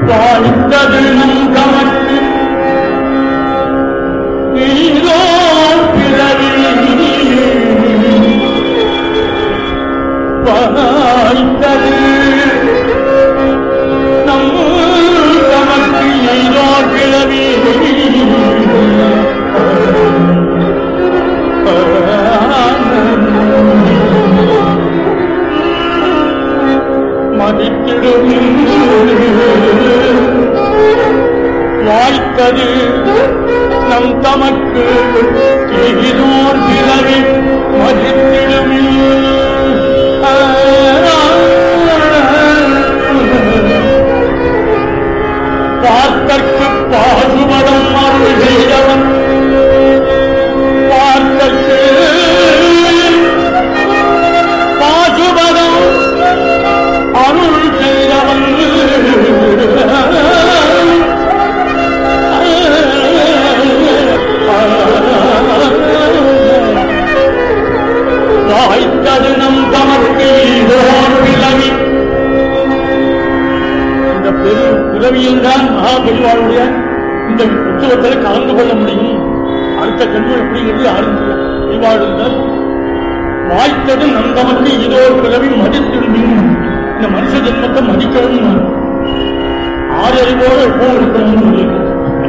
வாழ்ந்தது நம் கமக்கு நீரோ பிறவி வாழ்ந்தது நம் கமக்கு நீரோ பிறவி மதித்திடும் வாய்த்தது நம் தமக்கு எகிதோர் பிறவி மதித்திடும் பார்த்தற்கு பாசுபதம் அருள் செய்தவன் பார்த்தற்கு பாசுபதம் அருள் செய்தவன் வாய்த்தது நம் தமக்கு இதோர் பிறவி இந்த பெரு பிறவியில் தான் மகா பெரிவாளுடைய இந்த உற்சவத்தில் கலந்து கொள்ள முடியும் அடுத்த கல்வி எப்படிங்கிறது யாரும் பெரிவாழ்ந்தால் வாய்த்தது நம் தமக்கு இதோ ஒரு பிறவி மதித்திருந்தும் இந்த மனுஷ ஜென்மத்தை மதிக்கவும் ஆறு அறிவோடு எப்பவும் இருக்கணும்னு சொல்லியிருக்கு.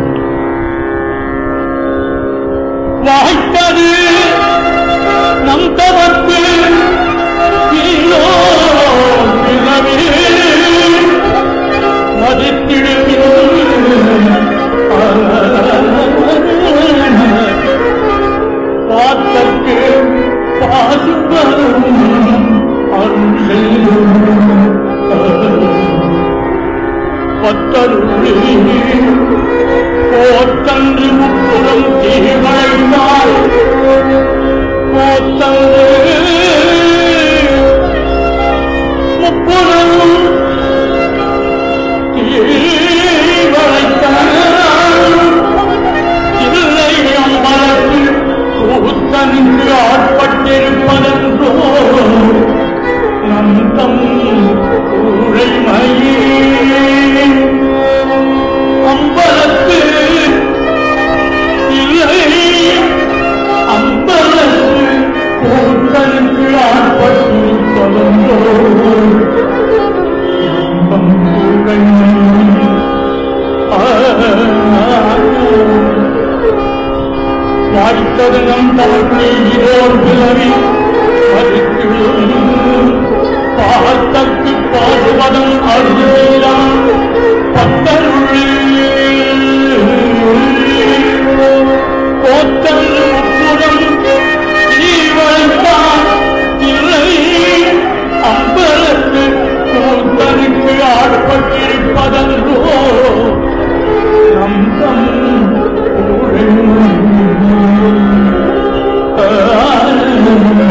வாய்த்தது நம் தமக்கு இதோ பிறவி மதித்திடுகிறோம் பார்த்தற்கு பாசுபரும் அருள் பத்தருளி போத்தன்று முப்புறம் தீவழைத்தாள் போத்தன்று முப்புறம் இல்லை அம்பலத்து கூத்தனின்று ஆட்பட்டிருப்பதென்றோ நம் தம் உரைமையே அம்பலத்து இல்லை அம்பலத்து கூத்தனின்று ஆட்பட்டிருப்பதென்றோ நம் உரைமையே வாய்த்தது நம் தமக்கோர் பிறவி பாகத்தற்கு பாடுவதம் அருளாம் பத்தருள் போத்தல் முப்புறம் ஜீவன்தான் இல்லை அம்பலத்து கூத்தனுக்கு ஆட்பட்டிருப்பதன்றோ நம் தம் ஊழல்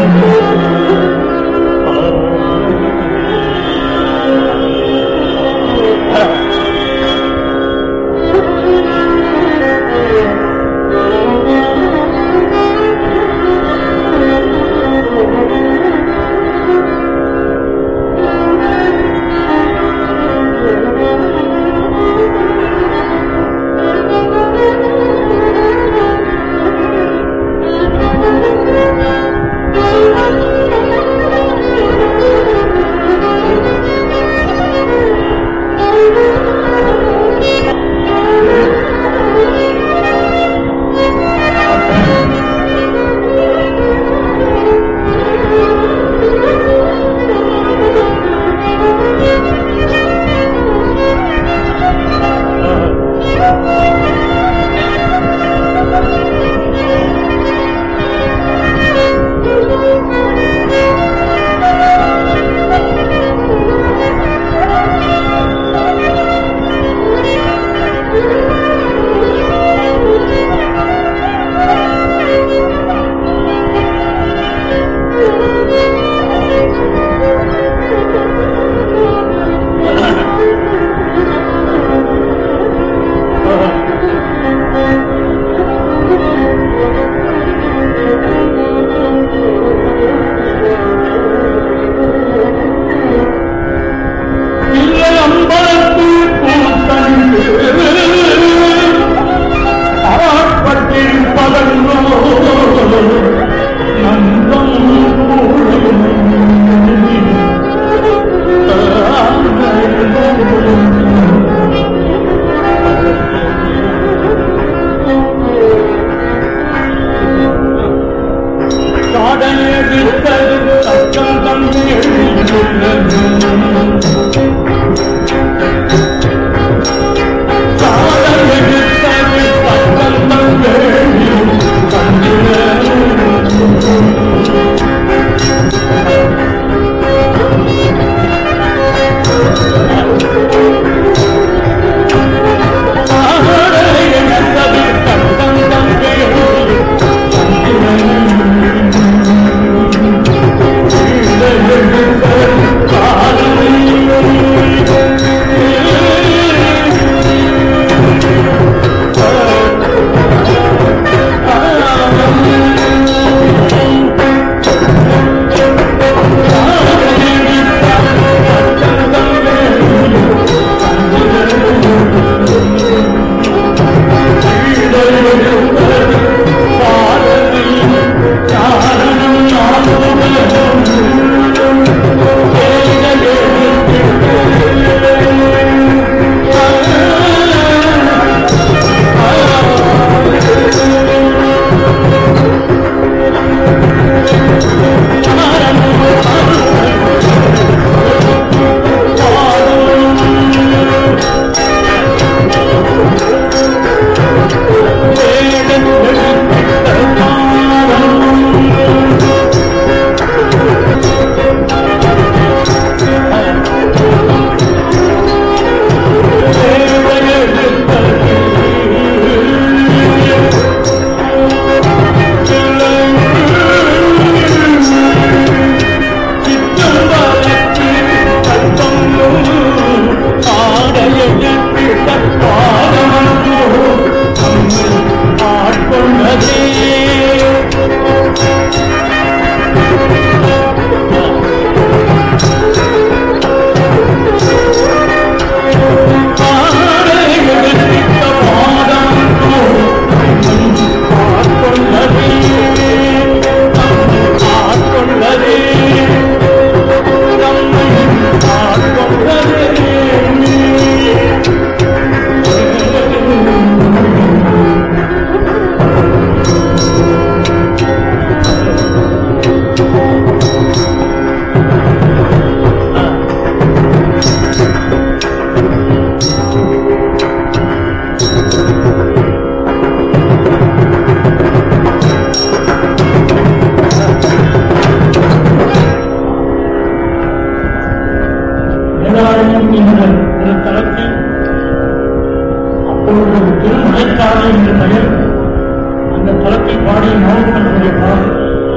என்ற ஒரு தளத்தில் அப்பொழுது திருமலைக்காடு என்ற பெயர் அந்த தளத்தில் பாடிய நவம்பருடைய பாடல்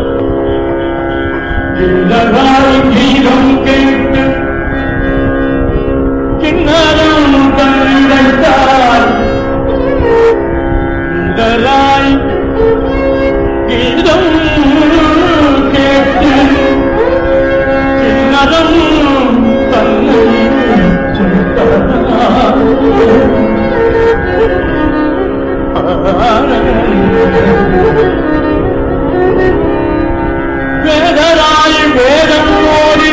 இல்லதாய் கீதம் கேட்டு கிண்ணறம் தந்தைத்தார் இல்லதாய் கீதம் கேட்டு கிண்ணறம் தன்னை வேதராய் வேதம் ஓடி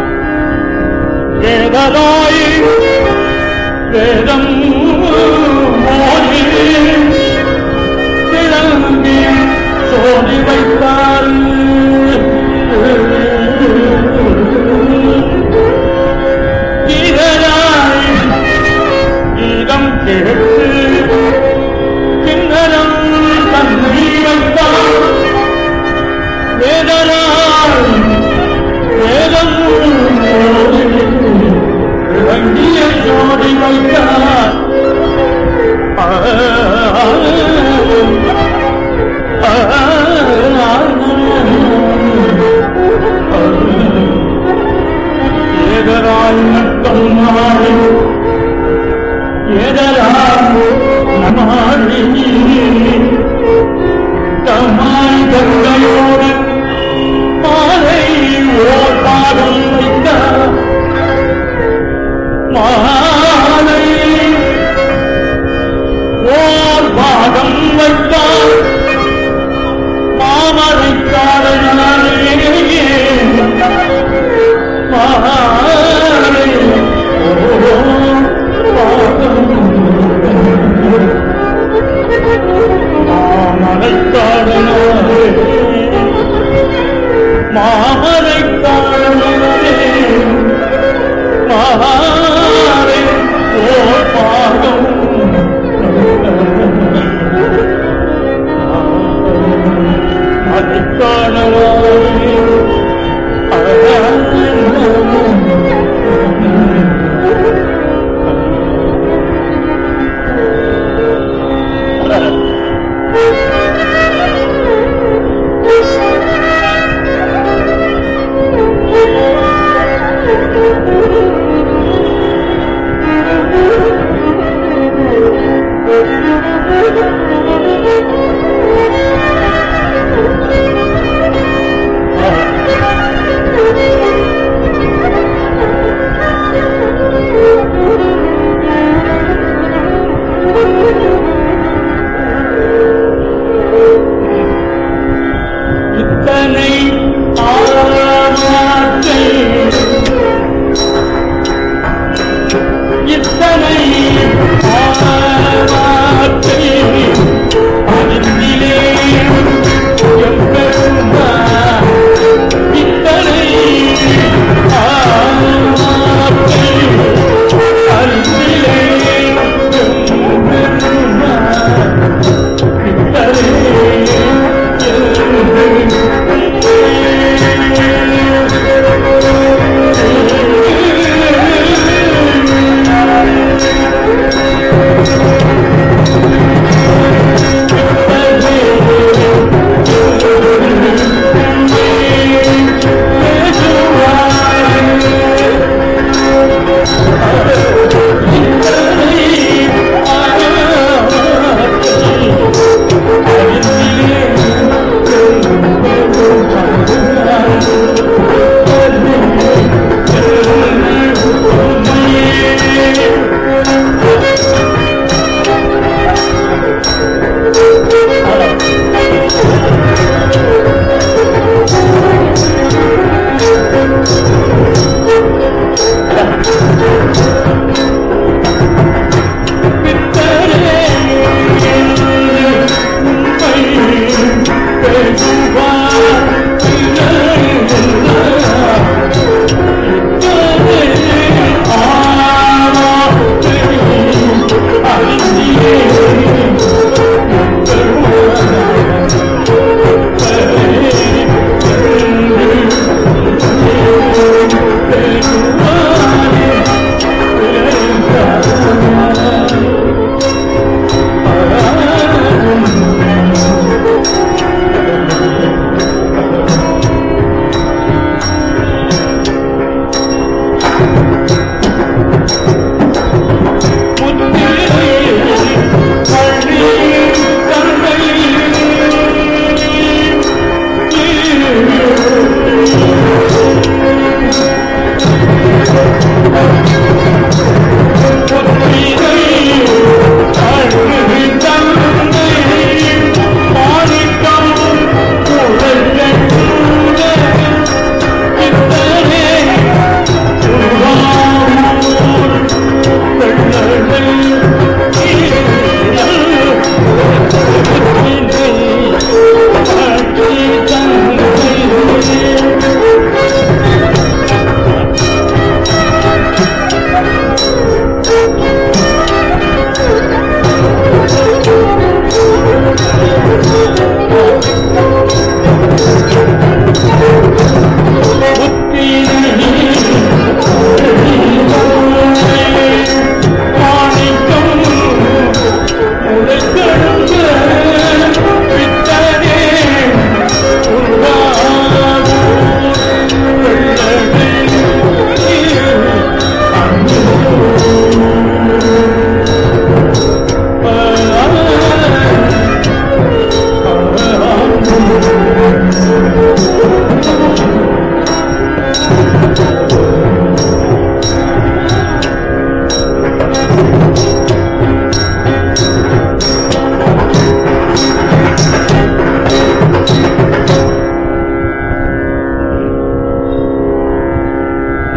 வேதராய் வேதம் ஓடி கிளம்பி சோதி வைத்தார் கீதராய் கீதம் கேட்டு கிண்ணரம் தன்னை வைத்தார் வேதனாய் வேதம் இறங்கிய ஜோடி வைத்தார் ஆ, ஆ, ஏதராய் நட்டம் நாடி ஏதராய் நமாடி தமாய் கங்கையோடு மாலை ஓர் பாதம் வைத்த மாலை ஓர் பாதம் வைத்தார் மாமரை காலையானே மாலை ஓர் பாதம் மாமரை காலையானே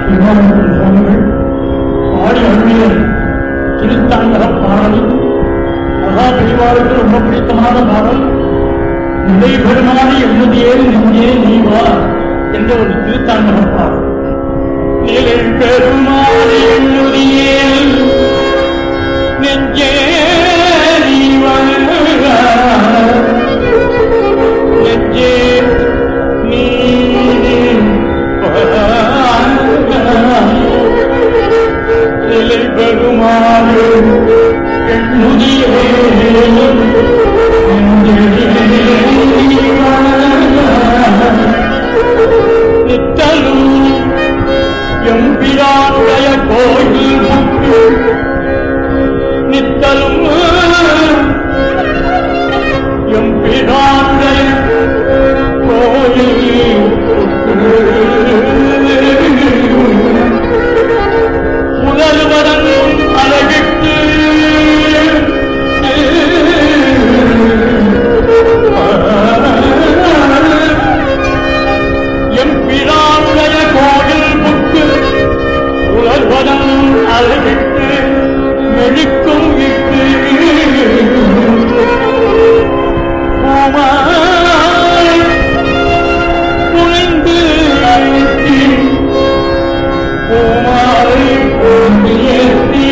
திருவாரூர் சுவாமிகள் பாடி அருளிய திருத்தாண்டக பாடல் மகா பெரிவாருக்கு ரொம்ப பிடித்தமான பாடல் நிலை பெருமானி என்னுடைய நெஞ்சே நீ வா என்ற ஒரு திருத்தாண்டக பாடல் நிலை பெருமானி என்னுடைய நெஞ்சே நீ வா நெஞ்சே நீ வா நிலை பெருமாறு எண்ணுதியே நித்தலும் எம்பிரானுடைய கோயில் முக்கு நித்தலும் எம்பிரானுடைய கோயில் முதல்வரன் அழகிட்டு எம் பிரானுடைய கோயில் புக்கு உலர்வதன் அழகிட்டு மெழுக்கும் இட்டு பூமாய் புரிந்து பூமாலை பொங்கியேத்தி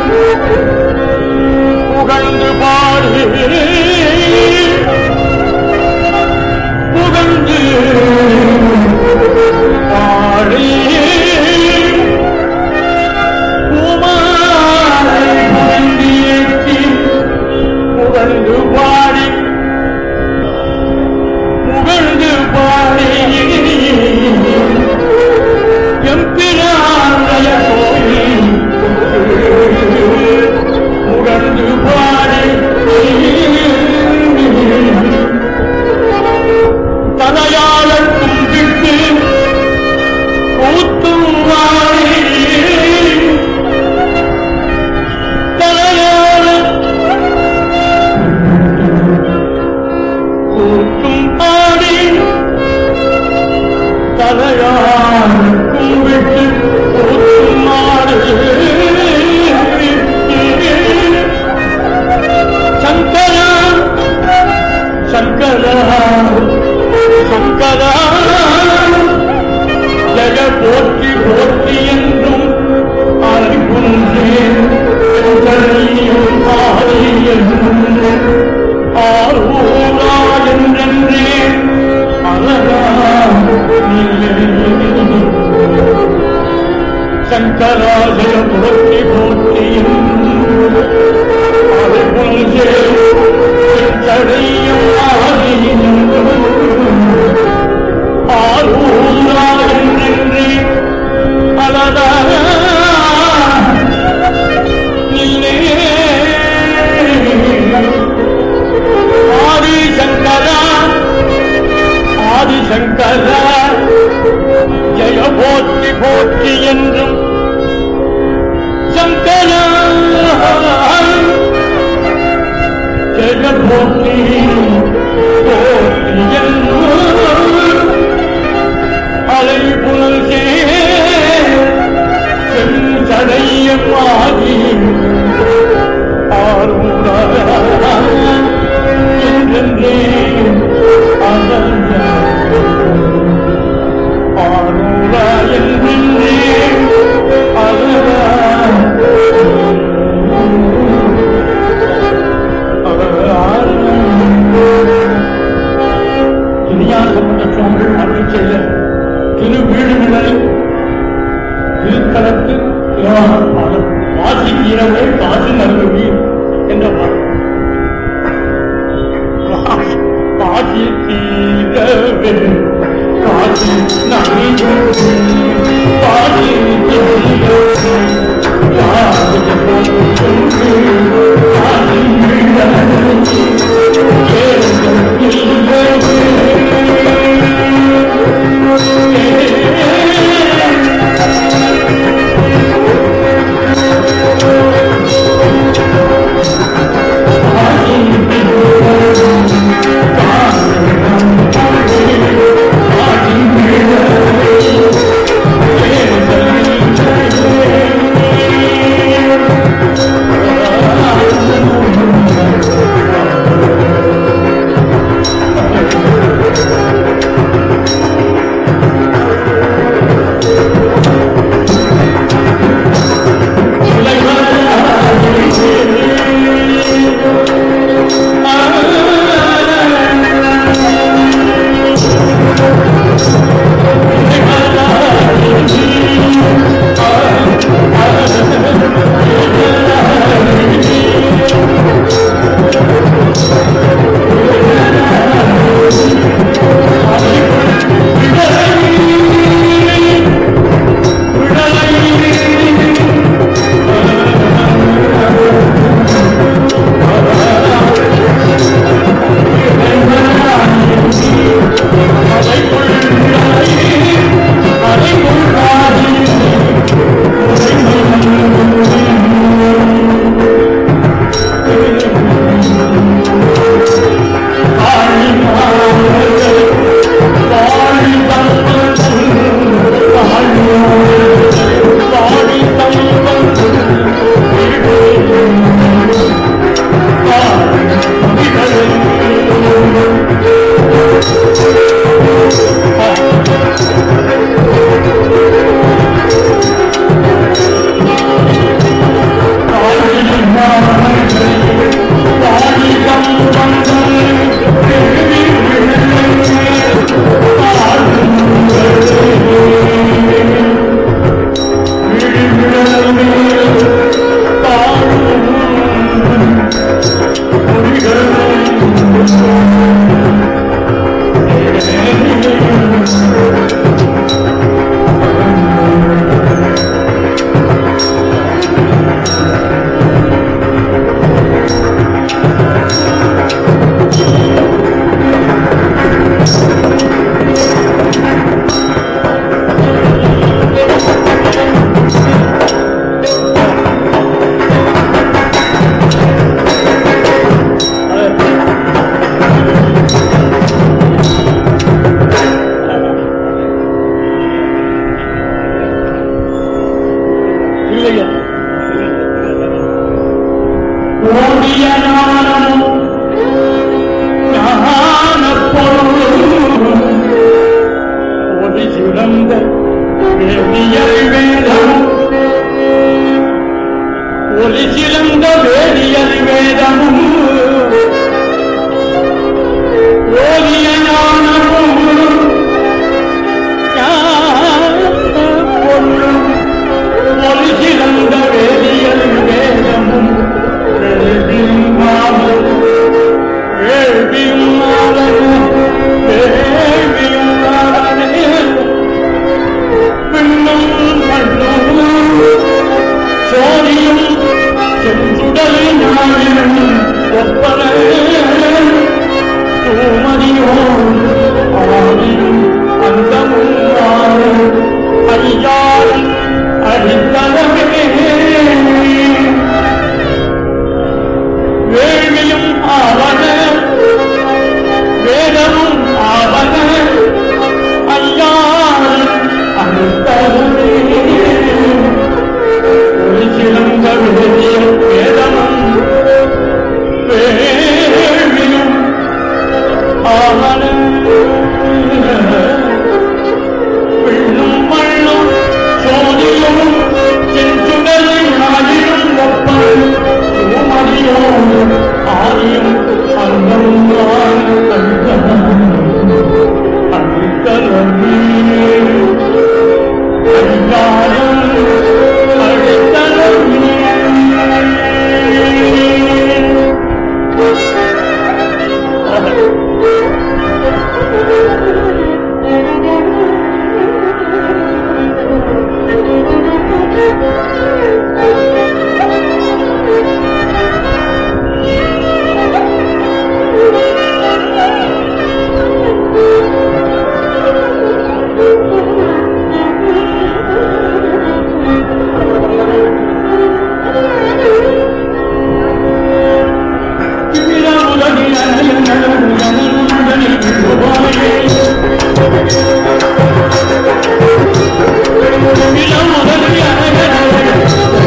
புகழ்ந்து பாடு புகழ்ந்து பாடி பூமாலை பொங்கியேத்தி புகழ்ந்து பாடி புகழ்ந்து பாடி எம்பிரானுடைய கோயில் உகந்து பாடி தனையாளர் கும்பிட்டு கூத்தும் வாடி தலையாளர் கூத்தும் பாடி தலையார் கும்பிட்டு கூத்தும் மாடு சங்கரா சங்கரா சங்கரா ஜெக போற்றி போற்றி என்றும் அறிகுன்றேன் செங்கரையும் ஆதி என்றும் ஆரூரா என்றென்றேன் அழகா சங்கராஜய போற்றி போற்றி செஞ்சடையும் ஆரூரா என்றென்றே அழகா ஆதி சங்கரா ஆதிசங்கரா ஜெய போற்றி போற்றி என்றும் சங்கரா ஜெய போற்றி போற்றி என்றும் அலை புனல் செஞ்சடையமாகி ஆரூரா என்றென்றே அகன்ற ஆரூரா என்றென்றே அழகா திருஞானப்பட்ட சுவாமிகள் அருள் செய்த திரு வீடுகளை திருத்தலத்து திரவான பாடல் வாசி தீரவே காசி நல்குவி என்ற பாடல் காசி தீரவே காசி நல்குவி காசி தீரவே காசி நல்குவி காசி ஆ இல்லையா ஓடிய ஞானம் ஞானப் பொருளும் ஒளி சிறந்த வேதியல் வேதம் ஒளி சிறந்த வேதியல் வேதமும் ஓதிய ஞானமும் ஞானப் பொருளும் ஒளி சிறந்த வேதியல் வேதமும் வேள்வியும் மாதம் வேள்வியும் மாதம் வேள்வியும் மாதமே பின்னும் மண்ணும் சோதியும் செஞ்சுடல் ஞாயிலும் ஒப்பன தூமதியோம் ஆதியும் அந்தமும் ஆறும் ஐயாரும் அடித்தளமே வேள்வியும் ஆவன வேதமும் ஆவன ஐயாரும் அடித்தளமே ஒரு சிறந்த வேதிய வேதமும் வேள்வியும் ஆவன விண்ணும் மண்ணும் சோதியும் செஞ்சுடலை ஆயிரும் ஒப்பல் பூமதியும் ஆரியும் அந்தம் அடித்தலமே அடித்தாலும் அடித்தலமே முதலில்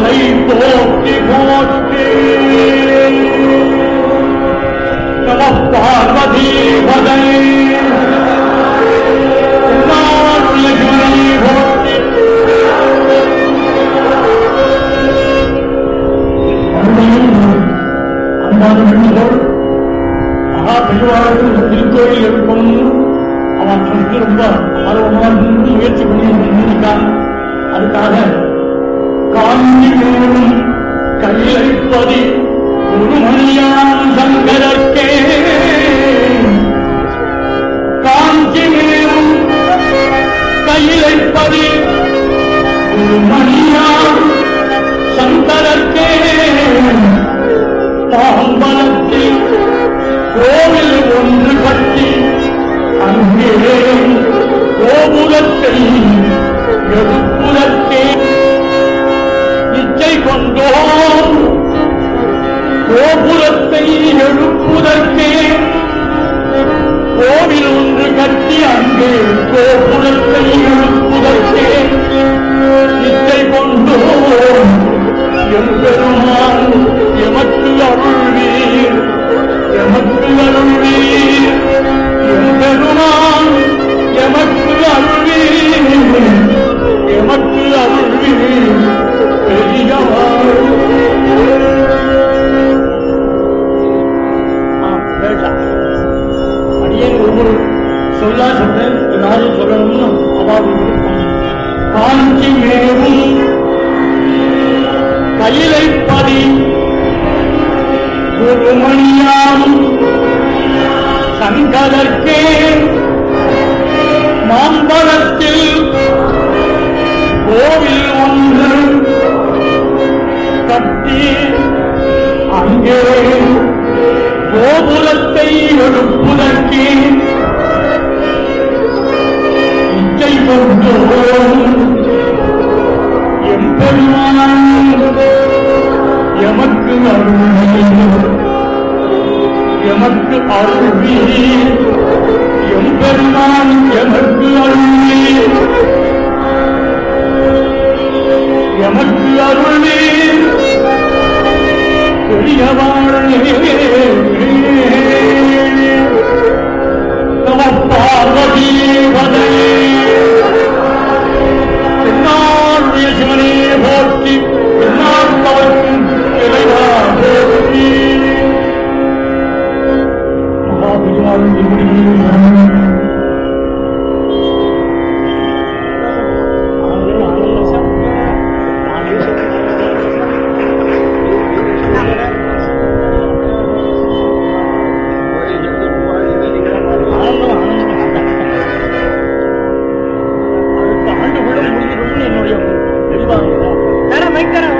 மலை போற்றி போற்றி நம பார்வதி பதை போற்றி அன்பான பெண்கள் மகா பெருவாழ்வு திருக்கோயில் இருக்கணும்னு அவன் சொல்லிட்டு ரொம்ப ஆர்வமாக நின்று முயற்சி பண்ணி நின்றுட்டான் அதுக்காக காஞ்சி மேலும் கையளிப்பதி ஒரு மணியான் சங்கரக்கே காஞ்சி மேலும் கையிலைப்பதி ஒரு மணியான் சங்கரக்கே தாம்பலத்தில் கோவில் ஒன்று கட்டி அங்கே கோபுரத்தை எழுப்புதற்கே இச்சை கொண்டோம் கோபுரத்தை எழுப்புதற்கே கோவில் ஒன்று கட்டி அங்கே கோபுரத்தை எழுப்புதற்கே இச்சை கொண்டோம் எம்பெருமான் எமக்கு அருள்வீர் எமக்கு அருள்வீர் எம்பெருமான் எமக்கு அருள்வீர் எமக்கு அருள்வீர் பெரியவாள் அடியேன் ஒவ்வொரு சொல்லா சொல்றேன் எல்லாரும் சொல்லணும்னு அவாது காஞ்சி மேவும் கையிலை பதி குருமணியாம் சங்கரர்க்கே மாம்பழத்தில் கோவில் ஒன்று கட்டி அங்கே கோபுரத்தை எழுப்புதற்கே இச்சை கொண்டோம் எம்பெருமான் எமக்கு அருள் எமக்கு அருள்வி எம்பெருமான் எமக்கு அருள்வி எமக்கு அருள்வி பெரியவாழே நம பார்வதி வதே என்னாருடைய சிவனே போற்றி என்னார்த்தவர்க்கும் இறைவா போற்றி மகாபெருமாள் அடுத்த ஆண்டு கூட முடிஞ்சிடும்னு என்னுடைய தெளிவாக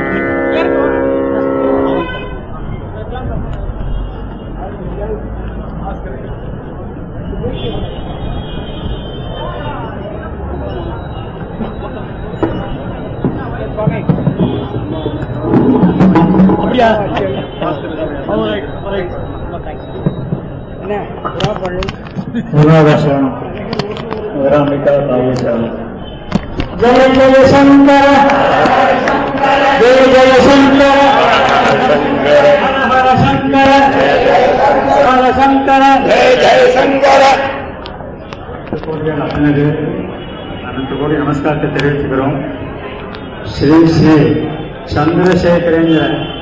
அப்படியா Alright, alright. முருகாதாசனம் விராமிகா நாகேஸ்வரம் ஜெய ஜெய சங்கர ஜெய ஜெய சங்கர ஹர சங்கர ஹர சங்கர ஜெய ஜெய சங்கர அண்ணனுக்கு அனந்த கோடி நமஸ்காரத்தை தெரிவிச்சுக்கிறோம் ஸ்ரீ ஸ்ரீ சந்திரசேகரேந்திர